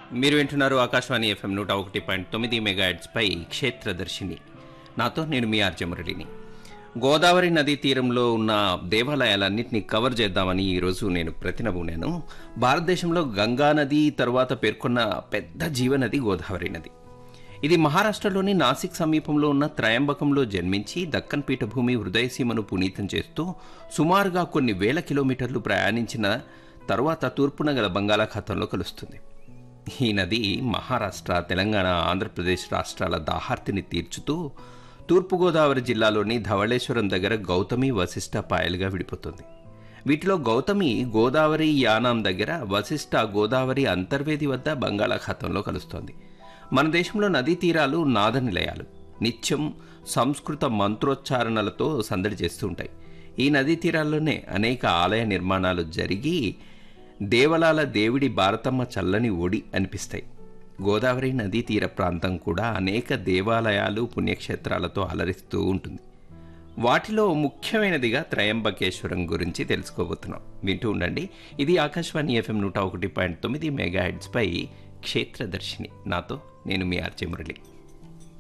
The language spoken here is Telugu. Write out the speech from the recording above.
మీరు వింటున్నారు ఆకాశవాణి ఎఫ్ఎం నూట ఒకటి పాయింట్ తొమ్మిది మెగాహెడ్స్పై క్షేత్రదర్శిని నాతో నేను మీ ఆర్జే మురళిని గోదావరి నదీ తీరంలో ఉన్న దేవాలయాలన్నింటినీ కవర్ చేద్దామని ఈరోజు నేను ప్రతినబూనాను భారతదేశంలో గంగా నది తర్వాత పేర్కొన్న పెద్ద జీవనది గోదావరి నది ఇది మహారాష్ట్రలోని నాసిక్ సమీపంలో ఉన్న త్రయంబకంలో జన్మించి దక్కన్ పీఠభూమి హృదయసీమను పునీతం చేస్తూ సుమారుగా కొన్ని వేల కిలోమీటర్లు ప్రయాణించిన తరువాత తూర్పున గల బంగాళాఖాతంలో కలుస్తుంది ఈ నది మహారాష్ట్ర తెలంగాణ ఆంధ్రప్రదేశ్ రాష్ట్రాల దాహార్తిని తీర్చుతూ తూర్పుగోదావరి జిల్లాలోని ధవళేశ్వరం దగ్గర గౌతమి వశిష్ఠ పాయలుగా విడిపోతుంది వీటిలో గౌతమి గోదావరి యానాం దగ్గర వశిష్ఠ గోదావరి అంతర్వేది వద్ద బంగాళాఖాతంలో కలుస్తోంది మన దేశంలో నదీ తీరాలు నాద నిలయాలు నిత్యం సంస్కృత మంత్రోచ్చారణలతో సందడి చేస్తూ ఉంటాయి ఈ నదీ తీరాల్లోనే అనేక ఆలయ నిర్మాణాలు జరిగి దేవలాల దేవిడి భారతమ్మ చల్లని ఒడి అనిపిస్తాయి గోదావరి నదీ తీర ప్రాంతం కూడా అనేక దేవాలయాలు పుణ్యక్షేత్రాలతో అలరిస్తూ ఉంటుంది వాటిలో ముఖ్యమైనదిగా త్రయంబకేశ్వరం గురించి తెలుసుకోబోతున్నాం వింటూ ఉండండి ఇది ఆకాశవాణి ఎఫ్ఎం నూట ఒకటి పాయింట్ తొమ్మిది మెగాహెడ్స్పై క్షేత్రదర్శిని నాతో నేను మీ ఆర్జే మురళి